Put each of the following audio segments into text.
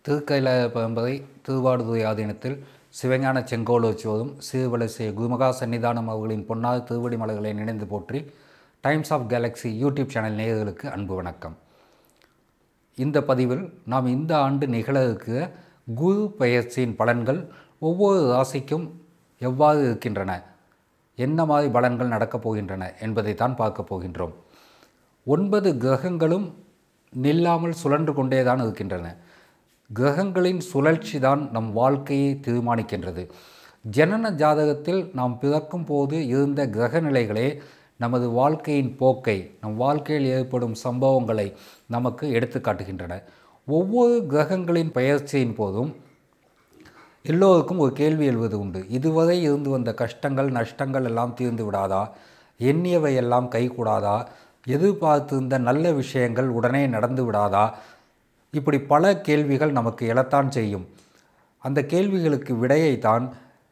திருக்கைல பரம்பரை திருவாடுதுறை ஆதீனத்தில் சிவஞான செங்கோல் வச்சுவதும் சீர்வலசிய குருமகா சன்னிதானம் அவர்களின் பொன்னார் திருவடி மலர்களை நினைந்து போற்றி Times of Galaxy YouTube channel நேயர்களுக்கு அன்பு வணக்கம் இந்த பதிவில் நாம் இந்த ஆண்டு நிகழ இருக்கிற குரு பெயர்ச்சியின் பலன்கள் ஒவ்வொரு ராசிக்கும் எவ்வாறு இருக்கின்றன என்ன மாதிரி பலன்கள் நடக்கப் போகின்றன என்பதை தான் பார்க்க போகின்றோம் ஒன்பது கிரகங்களும் நில்லாமல் சுழன்று கொண்டே தான் இருக்கின்றன கிரகங்களின் சுழற்சி தான் நம் வாழ்க்கையை தீர்மானிக்கின்றது ஜனன ஜாதகத்தில் நாம் பிறக்கும் போது இருந்த கிரக நிலைகளே நமது வாழ்க்கையின் போக்கை நம் வாழ்க்கையில் ஏற்படும் சம்பவங்களை நமக்கு எடுத்து காட்டுகின்றன ஒவ்வொரு கிரகங்களின் பெயர்ச்சியின் போதும் எல்லோருக்கும் ஒரு கேள்வி எழுவது உண்டு இதுவரை இருந்து வந்த கஷ்டங்கள் நஷ்டங்கள் எல்லாம் தீர்ந்து விடாதா எண்ணியவை எல்லாம் கைகூடாதா எதிர்பார்த்திருந்த நல்ல விஷயங்கள் உடனே நடந்து விடாதா இப்படி பல கேள்விகள் நமக்கு எழத்தான் செய்யும் அந்த கேள்விகளுக்கு விடையைத்தான்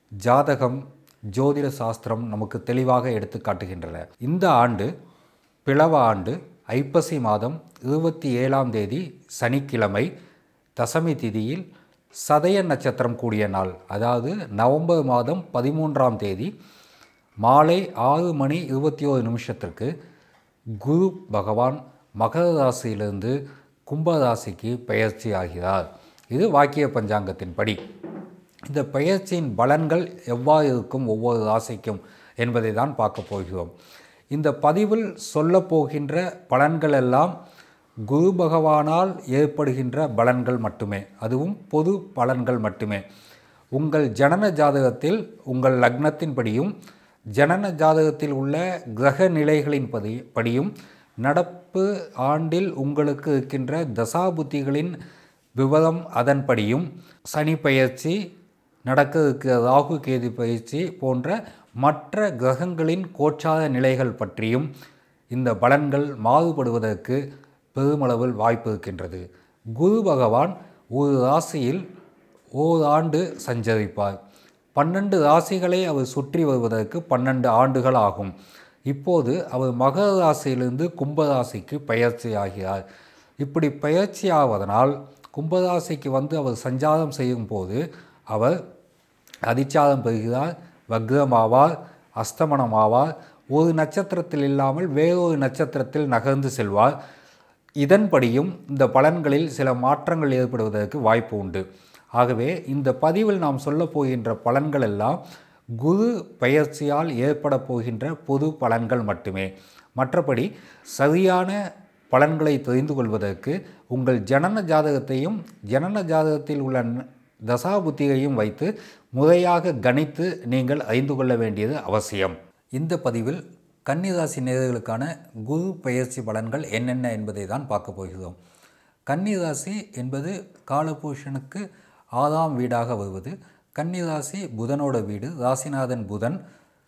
ஜாதகம் ஜோதிட சாஸ்திரம் நமக்கு தெளிவாக எடுத்து காட்டுகின்றன இந்த ஆண்டு பிளவ ஆண்டு ஐப்பசி மாதம் இருபத்தி ஏழாம் தேதி சனிக்கிழமை தசமி திதியில் சதய நட்சத்திரம் கூடிய நாள் அதாவது நவம்பர் மாதம் பதிமூன்றாம் தேதி மாலை ஆறு மணி இருபத்தி ஓரு நிமிஷத்திற்கு குரு பகவான் மகர ராசியிலிருந்து கும்பராசிக்கு பெயர்ச்சி ஆகிறார் இது வாக்கிய பஞ்சாங்கத்தின்படி இந்த பெயர்ச்சியின் பலன்கள் எவ்வாறு இருக்கும் ஒவ்வொரு ராசிக்கும் என்பதை தான் பார்க்க போகிறோம் இந்த பதிவில் சொல்லப்போகின்ற பலன்கள் எல்லாம் குரு பகவானால் ஏற்படுகின்ற பலன்கள் மட்டுமே அதுவும் பொது பலன்கள் மட்டுமே உங்கள் ஜனன ஜாதகத்தில் உங்கள் லக்னத்தின்படியும் ஜனன ஜாதகத்தில் உள்ள கிரக நிலைகளின் படி படியும் நடப்பு ஆண்டில் உங்களுக்கு இருக்கின்ற தசாபுத்திகளின் விவரம் அதன்படியும் சனி பயிற்சி நடக்க இருக்கிற ராகு கேது பயிற்சி போன்ற மற்ற கிரகங்களின் கோச்சார நிலைகள் பற்றியும் இந்த பலன்கள் மாறுபடுவதற்கு பெருமளவில் வாய்ப்பு இருக்கின்றது குரு பகவான் ஒரு ராசியில் ஓராண்டு சஞ்சரிப்பார் பன்னெண்டு ராசிகளை அவர் சுற்றி வருவதற்கு பன்னெண்டு ஆண்டுகள் ஆகும் இப்போது அவர் மகர ராசியிலிருந்து கும்பராசிக்கு பயிற்சி ஆகிறார் இப்படி பயிற்சி ஆவதனால் கும்பராசிக்கு வந்து அவர் சஞ்சாரம் செய்யும் போது அவர் அதிச்சாரம் பெறுகிறார் வக்ரமாவார் அஸ்தமனமாவார் ஒரு நட்சத்திரத்தில் இல்லாமல் வேறொரு நட்சத்திரத்தில் நகர்ந்து செல்வார் இதன்படியும் இந்த பலன்களில் சில மாற்றங்கள் ஏற்படுவதற்கு வாய்ப்பு உண்டு ஆகவே இந்த பதிவில் நாம் சொல்லப் போகின்ற பலன்கள் எல்லாம் குரு பெயர்ச்சியால் ஏற்பட போகின்ற பொது பலன்கள் மட்டுமே மற்றபடி சரியான பலன்களை தெரிந்து கொள்வதற்கு உங்கள் ஜனன ஜாதகத்தையும் ஜனன ஜாதகத்தில் உள்ள தசாபுத்தியையும் வைத்து முறையாக கணித்து நீங்கள் அறிந்து கொள்ள வேண்டியது அவசியம் இந்த பதிவில் கன்னிராசி நேர்களுக்கான குரு பெயர்ச்சி பலன்கள் என்னென்ன என்பதை தான் பார்க்க போகிறோம் கன்னிராசி என்பது காலபூஷனுக்கு ஆறாம் வீடாக வருவது கன்னிராசி புதனோட வீடு ராசிநாதன் புதன்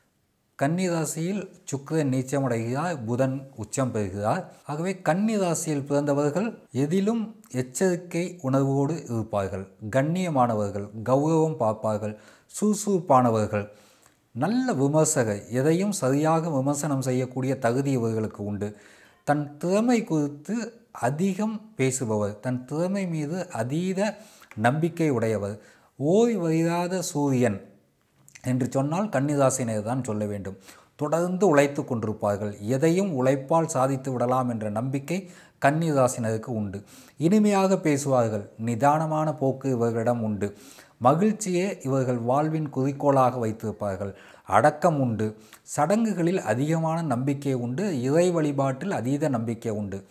கன்னிராசியில் சுக்கிரன் நீச்சமடைகிறார் புதன் உச்சம் பெறுகிறார் ஆகவே கன்னிராசியில் பிறந்தவர்கள் எதிலும் எச்சரிக்கை உணர்வோடு இருப்பார்கள் கண்ணியமானவர்கள் கௌரவம் பார்ப்பார்கள் சுறுசுறுப்பானவர்கள் நல்ல விமர்சகர் எதையும் சரியாக விமர்சனம் செய்யக்கூடிய தகுதி இவர்களுக்கு உண்டு தன் திறமை குறித்து அதிகம் பேசுபவர் தன் திறமை மீது அதீத நம்பிக்கை உடையவர் ஓய்வறியாத சூரியன் என்று சொன்னால் கன்னிராசினர் தான் சொல்ல வேண்டும் தொடர்ந்து உழைத்து கொண்டிருப்பார்கள் எதையும் உழைப்பால் சாதித்து விடலாம் என்ற நம்பிக்கை கன்னிராசினருக்கு உண்டு இனிமையாக பேசுவார்கள் நிதானமான போக்கு இவர்களிடம் உண்டு மகிழ்ச்சியே இவர்கள் வாழ்வின் குறிக்கோளாக வைத்திருப்பார்கள் அடக்கம் உண்டு சடங்குகளில் அதிகமான நம்பிக்கை உண்டு இறை வழிபாட்டில் அதீத நம்பிக்கை உண்டு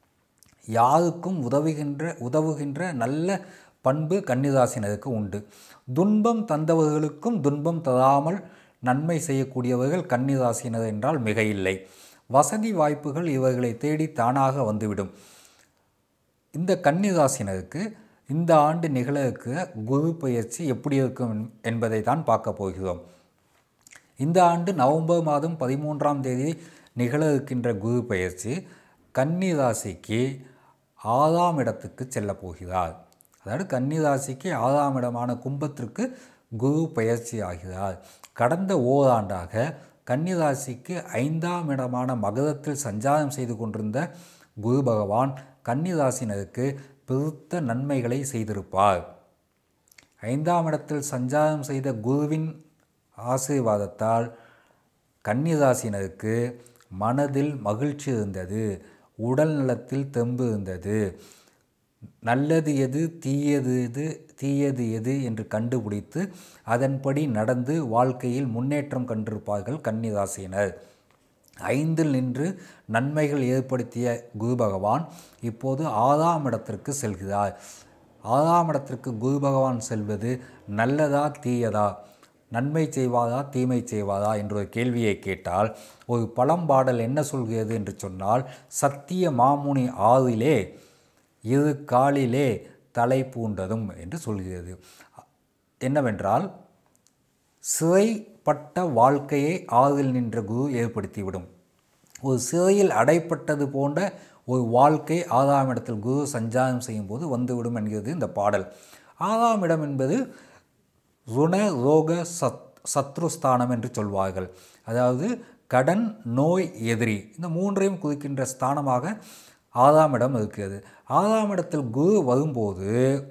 யாருக்கும் உதவுகின்ற உதவுகின்ற நல்ல பண்பு கன்னிராசினருக்கு உண்டு துன்பம் தந்தவர்களுக்கும் துன்பம் தராமல் நன்மை செய்யக்கூடியவர்கள் கன்னிராசினர் என்றால் மிக இல்லை வசதி வாய்ப்புகள் இவர்களை தேடி தானாக வந்துவிடும் இந்த கன்னிராசினருக்கு இந்த ஆண்டு நிகழ இருக்கிற குரு பயிற்சி எப்படி இருக்கும் என்பதை தான் பார்க்க போகிறோம் இந்த ஆண்டு நவம்பர் மாதம் பதிமூன்றாம் தேதி நிகழ இருக்கின்ற குரு பயிற்சி கன்னி ராசிக்கு ஆறாம் இடத்துக்கு செல்ல போகிறார் அதாவது கன்னி ராசிக்கு ஆறாம் இடமான கும்பத்திற்கு குரு பயிற்சி ஆகிறார் கடந்த ஓராண்டாக கன்னி ராசிக்கு ஐந்தாம் இடமான மகரத்தில் சஞ்சாரம் செய்து கொண்டிருந்த குரு பகவான் கன்னிராசினருக்கு பெருத்த நன்மைகளை செய்திருப்பார் ஐந்தாம் இடத்தில் சஞ்சாரம் செய்த குருவின் ஆசீர்வாதத்தால் கன்னிராசினருக்கு மனதில் மகிழ்ச்சி இருந்தது உடல் நலத்தில் தெம்பு இருந்தது நல்லது எது தீயது எது தீயது எது என்று கண்டுபிடித்து அதன்படி நடந்து வாழ்க்கையில் முன்னேற்றம் கண்டிருப்பார்கள் கன்னிராசியினர் ஐந்தில் நின்று நன்மைகள் ஏற்படுத்திய குரு பகவான் இப்போது ஆறாம் இடத்திற்கு செல்கிறார் ஆறாம் இடத்திற்கு குரு பகவான் செல்வது நல்லதா தீயதா நன்மை செய்வாரா தீமை செய்வாரா என்ற ஒரு கேள்வியை கேட்டால் ஒரு பழம்பாடல் என்ன சொல்கிறது என்று சொன்னால் சத்திய மாமுனி ஆறிலே இரு காலிலே தலை பூண்டதும் என்று சொல்கிறது என்னவென்றால் சிறைப்பட்ட வாழ்க்கையை ஆறில் நின்ற குரு ஏற்படுத்திவிடும் ஒரு சிறையில் அடைப்பட்டது போன்ற ஒரு வாழ்க்கை ஆறாம் இடத்தில் குரு சஞ்சாரம் செய்யும்போது வந்துவிடும் என்கிறது இந்த பாடல் ஆறாம் இடம் என்பது ருண ரோக சத் சத்ருஸ்தானம் என்று சொல்வார்கள் அதாவது கடன் நோய் எதிரி இந்த மூன்றையும் குறிக்கின்ற ஸ்தானமாக ஆறாம் இடம் இருக்கிறது ஆறாம் இடத்தில் குரு வரும்போது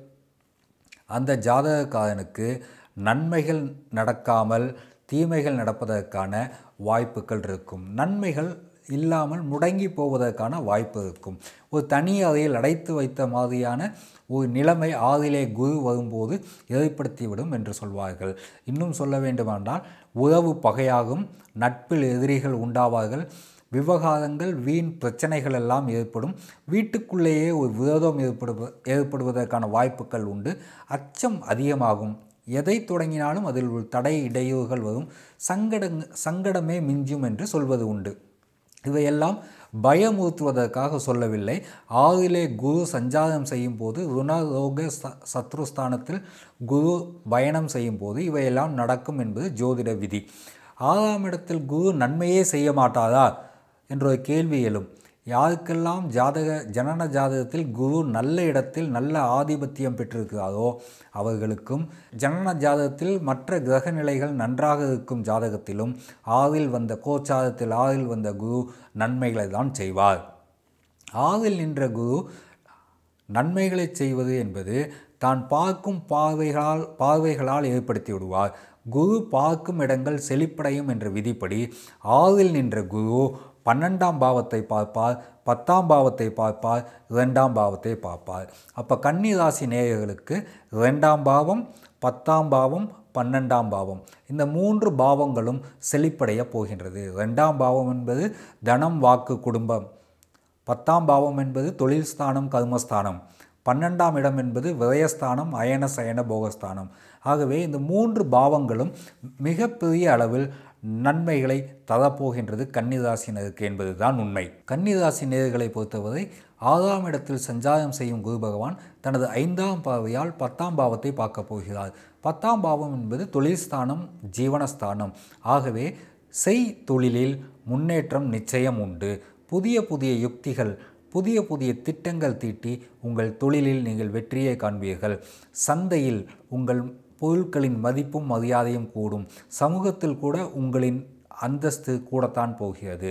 அந்த ஜாதகக்காரனுக்கு நன்மைகள் நடக்காமல் தீமைகள் நடப்பதற்கான வாய்ப்புகள் இருக்கும் நன்மைகள் இல்லாமல் முடங்கி போவதற்கான வாய்ப்பு இருக்கும் ஒரு தனி அறையில் அடைத்து வைத்த மாதிரியான ஒரு நிலைமை ஆதிலே குரு வரும்போது ஏற்படுத்திவிடும் என்று சொல்வார்கள் இன்னும் சொல்ல வேண்டுமென்றால் உறவு பகையாகும் நட்பில் எதிரிகள் உண்டாவார்கள் விவகாரங்கள் வீண் பிரச்சனைகள் எல்லாம் ஏற்படும் வீட்டுக்குள்ளேயே ஒரு விரோதம் ஏற்படுவ ஏற்படுவதற்கான வாய்ப்புகள் உண்டு அச்சம் அதிகமாகும் எதை தொடங்கினாலும் அதில் ஒரு தடை இடையூறுகள் வரும் சங்கடங் சங்கடமே மிஞ்சும் என்று சொல்வது உண்டு இவையெல்லாம் பயமுறுத்துவதற்காக சொல்லவில்லை ஆறிலே குரு சஞ்சாரம் செய்யும் போது ருணரோக ச சத்ருஸ்தானத்தில் குரு பயணம் செய்யும் போது இவையெல்லாம் நடக்கும் என்பது ஜோதிட விதி ஆறாம் இடத்தில் குரு நன்மையே செய்ய மாட்டாரா என்ற ஒரு கேள்வி எழும் யாருக்கெல்லாம் ஜாதக ஜனன ஜாதகத்தில் குரு நல்ல இடத்தில் நல்ல ஆதிபத்தியம் பெற்றிருக்கிறாரோ அவர்களுக்கும் ஜனன ஜாதகத்தில் மற்ற கிரக நிலைகள் நன்றாக இருக்கும் ஜாதகத்திலும் ஆறில் வந்த கோச்சாரத்தில் ஆறில் வந்த குரு நன்மைகளை தான் செய்வார் ஆறில் நின்ற குரு நன்மைகளை செய்வது என்பது தான் பார்க்கும் பார்வைகளால் பார்வைகளால் ஏற்படுத்தி விடுவார் குரு பார்க்கும் இடங்கள் செழிப்படையும் என்ற விதிப்படி ஆறில் நின்ற குரு பன்னெண்டாம் பாவத்தை பார்ப்பார் பத்தாம் பாவத்தை பார்ப்பார் இரண்டாம் பாவத்தை பார்ப்பார் அப்போ கன்னி ராசி நேயர்களுக்கு இரண்டாம் பாவம் பத்தாம் பாவம் பன்னெண்டாம் பாவம் இந்த மூன்று பாவங்களும் செழிப்படைய போகின்றது ரெண்டாம் பாவம் என்பது தனம் வாக்கு குடும்பம் பத்தாம் பாவம் என்பது தொழில் ஸ்தானம் கர்மஸ்தானம் பன்னெண்டாம் இடம் என்பது விரயஸ்தானம் அயன சயன போகஸ்தானம் ஆகவே இந்த மூன்று பாவங்களும் மிகப்பெரிய அளவில் நன்மைகளை தரப்போகின்றது கன்னிராசினருக்கு என்பதுதான் உண்மை கன்னிராசி நேர்களை பொறுத்தவரை ஆறாம் இடத்தில் சஞ்சாரம் செய்யும் குரு பகவான் தனது ஐந்தாம் பார்வையால் பத்தாம் பாவத்தை பார்க்க போகிறார் பத்தாம் பாவம் என்பது தொழில் ஸ்தானம் ஜீவனஸ்தானம் ஆகவே செய் தொழிலில் முன்னேற்றம் நிச்சயம் உண்டு புதிய புதிய யுக்திகள் புதிய புதிய திட்டங்கள் தீட்டி உங்கள் தொழிலில் நீங்கள் வெற்றியை காண்பீர்கள் சந்தையில் உங்கள் பொருட்களின் மதிப்பும் மரியாதையும் கூடும் சமூகத்தில் கூட உங்களின் அந்தஸ்து கூடத்தான் போகிறது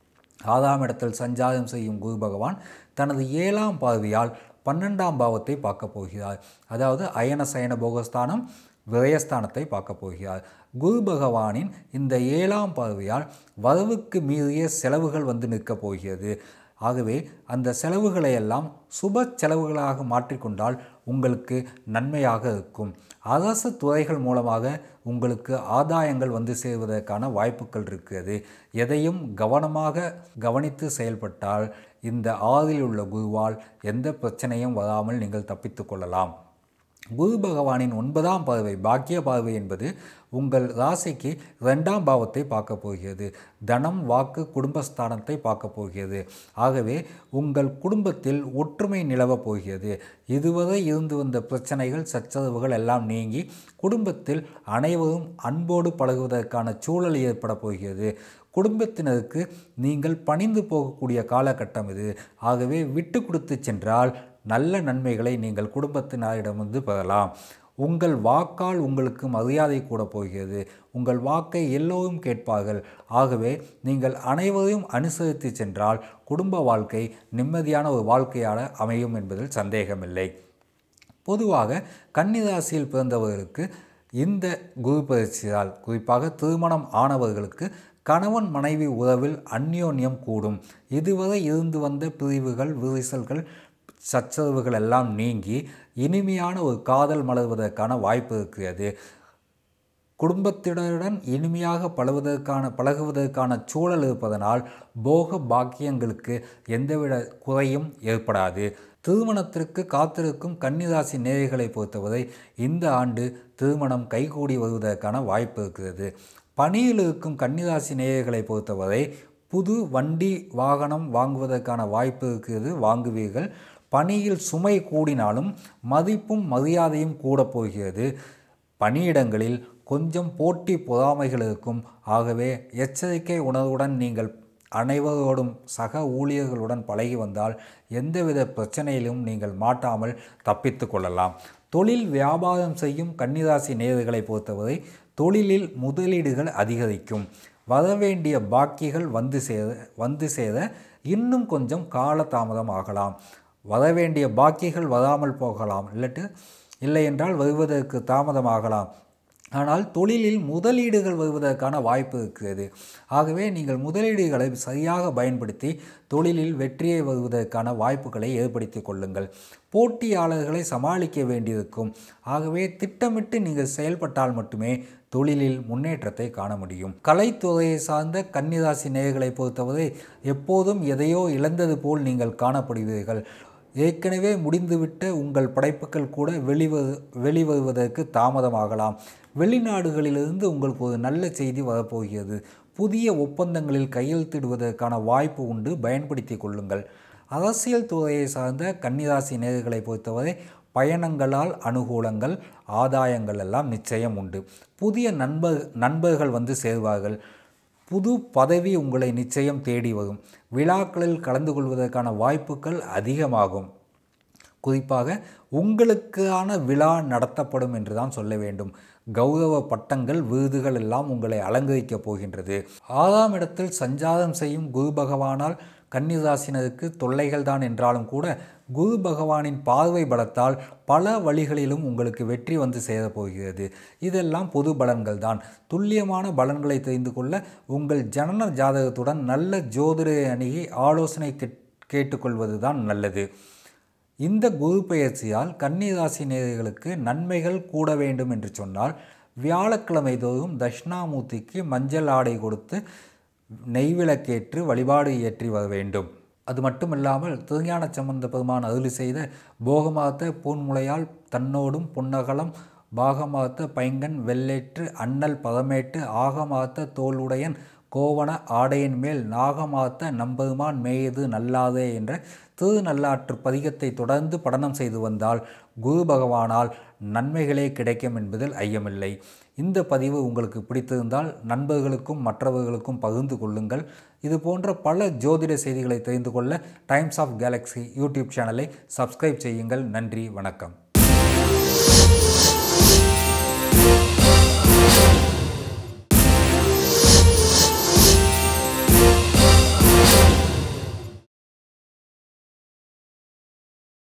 ஆறாம் இடத்தில் சஞ்சாரம் செய்யும் குரு பகவான் தனது ஏழாம் பார்வையால் பன்னெண்டாம் பாவத்தை பார்க்க போகிறார் அதாவது அயன சயன போகஸ்தானம் விரயஸ்தானத்தை பார்க்க போகிறார் குரு பகவானின் இந்த ஏழாம் பார்வையால் வரவுக்கு மீறிய செலவுகள் வந்து நிற்கப் போகிறது ஆகவே அந்த செலவுகளை எல்லாம் சுப செலவுகளாக மாற்றிக்கொண்டால் உங்களுக்கு நன்மையாக இருக்கும் அரசு துறைகள் மூலமாக உங்களுக்கு ஆதாயங்கள் வந்து சேருவதற்கான வாய்ப்புகள் இருக்கிறது எதையும் கவனமாக கவனித்து செயல்பட்டால் இந்த ஆறில் உள்ள குருவால் எந்த பிரச்சனையும் வராமல் நீங்கள் தப்பித்து கொள்ளலாம் குரு பகவானின் ஒன்பதாம் பார்வை பாக்கிய பார்வை என்பது உங்கள் ராசிக்கு ரெண்டாம் பாவத்தை பார்க்க போகிறது தனம் வாக்கு குடும்பஸ்தானத்தை பார்க்க போகிறது ஆகவே உங்கள் குடும்பத்தில் ஒற்றுமை நிலவப் போகிறது இதுவரை இருந்து வந்த பிரச்சனைகள் சச்சரவுகள் எல்லாம் நீங்கி குடும்பத்தில் அனைவரும் அன்போடு பழகுவதற்கான சூழல் ஏற்பட போகிறது குடும்பத்தினருக்கு நீங்கள் பணிந்து போகக்கூடிய காலகட்டம் இது ஆகவே விட்டு கொடுத்து சென்றால் நல்ல நன்மைகளை நீங்கள் குடும்பத்தினரிடமிருந்து பெறலாம் உங்கள் வாக்கால் உங்களுக்கு மரியாதை கூட போகிறது உங்கள் வாக்கை எல்லோரும் கேட்பார்கள் ஆகவே நீங்கள் அனைவரையும் அனுசரித்து சென்றால் குடும்ப வாழ்க்கை நிம்மதியான ஒரு வாழ்க்கையாக அமையும் என்பதில் சந்தேகமில்லை பொதுவாக கன்னிராசியில் பிறந்தவர்களுக்கு இந்த குரு பயிற்சியால் குறிப்பாக திருமணம் ஆனவர்களுக்கு கணவன் மனைவி உறவில் அந்யோன்யம் கூடும் இதுவரை இருந்து வந்த பிரிவுகள் விரிசல்கள் சச்சரவுகள் எல்லாம் நீங்கி இனிமையான ஒரு காதல் மலர்வதற்கான வாய்ப்பு இருக்கிறது குடும்பத்தினருடன் இனிமையாக பழகுவதற்கான பழகுவதற்கான சூழல் இருப்பதனால் போக பாக்கியங்களுக்கு எந்தவித குறையும் ஏற்படாது திருமணத்திற்கு காத்திருக்கும் கன்னிராசி நேயர்களை பொறுத்தவரை இந்த ஆண்டு திருமணம் கைகூடி வருவதற்கான வாய்ப்பு இருக்கிறது பணியில் இருக்கும் கன்னிராசி நேயர்களை பொறுத்தவரை புது வண்டி வாகனம் வாங்குவதற்கான வாய்ப்பு இருக்கிறது வாங்குவீர்கள் பணியில் சுமை கூடினாலும் மதிப்பும் மரியாதையும் கூட போகிறது பணியிடங்களில் கொஞ்சம் போட்டி பொறாமைகள் இருக்கும் ஆகவே எச்சரிக்கை உணர்வுடன் நீங்கள் அனைவரோடும் சக ஊழியர்களுடன் பழகி வந்தால் எந்தவித பிரச்சனையிலும் நீங்கள் மாட்டாமல் தப்பித்து கொள்ளலாம் தொழில் வியாபாரம் செய்யும் கன்னிராசி நேர்களை பொறுத்தவரை தொழிலில் முதலீடுகள் அதிகரிக்கும் வரவேண்டிய பாக்கிகள் வந்து சேர வந்து சேர இன்னும் கொஞ்சம் காலதாமதம் ஆகலாம் வரவேண்டிய பாக்கிகள் வராமல் போகலாம் இல்லாட்டு இல்லை என்றால் வருவதற்கு தாமதமாகலாம் ஆனால் தொழிலில் முதலீடுகள் வருவதற்கான வாய்ப்பு இருக்கிறது ஆகவே நீங்கள் முதலீடுகளை சரியாக பயன்படுத்தி தொழிலில் வெற்றியை வருவதற்கான வாய்ப்புகளை ஏற்படுத்தி கொள்ளுங்கள் போட்டியாளர்களை சமாளிக்க வேண்டியிருக்கும் ஆகவே திட்டமிட்டு நீங்கள் செயல்பட்டால் மட்டுமே தொழிலில் முன்னேற்றத்தை காண முடியும் கலைத்துறையை சார்ந்த கன்னிராசி நேயர்களை பொறுத்தவரை எப்போதும் எதையோ இழந்தது போல் நீங்கள் காணப்படுவீர்கள் ஏற்கனவே முடிந்துவிட்ட உங்கள் படைப்புகள் கூட வெளிவ வெளிவருவதற்கு தாமதமாகலாம் வெளிநாடுகளிலிருந்து உங்களுக்கு ஒரு நல்ல செய்தி வரப்போகிறது புதிய ஒப்பந்தங்களில் கையெழுத்திடுவதற்கான வாய்ப்பு உண்டு பயன்படுத்தி கொள்ளுங்கள் அரசியல் துறையை சார்ந்த கன்னிராசி நேர்களை பொறுத்தவரை பயணங்களால் அனுகூலங்கள் ஆதாயங்கள் எல்லாம் நிச்சயம் உண்டு புதிய நண்பர் நண்பர்கள் வந்து சேர்வார்கள் புது பதவி உங்களை நிச்சயம் தேடி வரும் விழாக்களில் கலந்து கொள்வதற்கான வாய்ப்புகள் அதிகமாகும் குறிப்பாக உங்களுக்கான விழா நடத்தப்படும் என்று தான் சொல்ல வேண்டும் கௌரவ பட்டங்கள் விருதுகள் எல்லாம் உங்களை அலங்கரிக்கப் போகின்றது ஆறாம் இடத்தில் சஞ்சாரம் செய்யும் குரு பகவானால் கன்னிராசினருக்கு தொல்லைகள் தான் என்றாலும் கூட குரு பகவானின் பார்வை பலத்தால் பல வழிகளிலும் உங்களுக்கு வெற்றி வந்து சேரப்போகிறது இதெல்லாம் பொது பலன்கள் தான் துல்லியமான பலன்களை தெரிந்து கொள்ள உங்கள் ஜனன ஜாதகத்துடன் நல்ல ஜோதிடரை அணுகி ஆலோசனை கேட்டுக்கொள்வது தான் நல்லது இந்த குரு பெயர்ச்சியால் கன்னிராசி நேயர்களுக்கு நன்மைகள் கூட வேண்டும் என்று சொன்னால் வியாழக்கிழமை தோறும் தட்சிணாமூர்த்திக்கு மஞ்சள் ஆடை கொடுத்து நெய்விளக்கேற்று வழிபாடு ஏற்றி வர வேண்டும் அது மட்டுமில்லாமல் திருஞான சம்பந்த பெருமான் அருளி செய்த போகமாத்த பூன்முளையால் தன்னோடும் புன்னகலம் பாகமாத்த பைங்கன் வெள்ளேற்று அண்ணல் பதமேட்டு ஆகமாத்த தோளுடையன் கோவண ஆடையின் மேல் நாகமாத்த நம்பெருமான் மேயது நல்லாதே என்ற திருநல்லாற்று பதிகத்தை தொடர்ந்து படனம் செய்து வந்தால் குரு பகவானால் நன்மைகளே கிடைக்கும் என்பதில் ஐயமில்லை இந்த பதிவு உங்களுக்கு பிடித்திருந்தால் நண்பர்களுக்கும் மற்றவர்களுக்கும் பகிர்ந்து கொள்ளுங்கள் இது போன்ற பல ஜோதிட செய்திகளை தெரிந்து கொள்ள டைம்ஸ் ஆஃப் கேலக்ஸி யூடியூப் சேனலை சப்ஸ்கிரைப் செய்யுங்கள் நன்றி வணக்கம்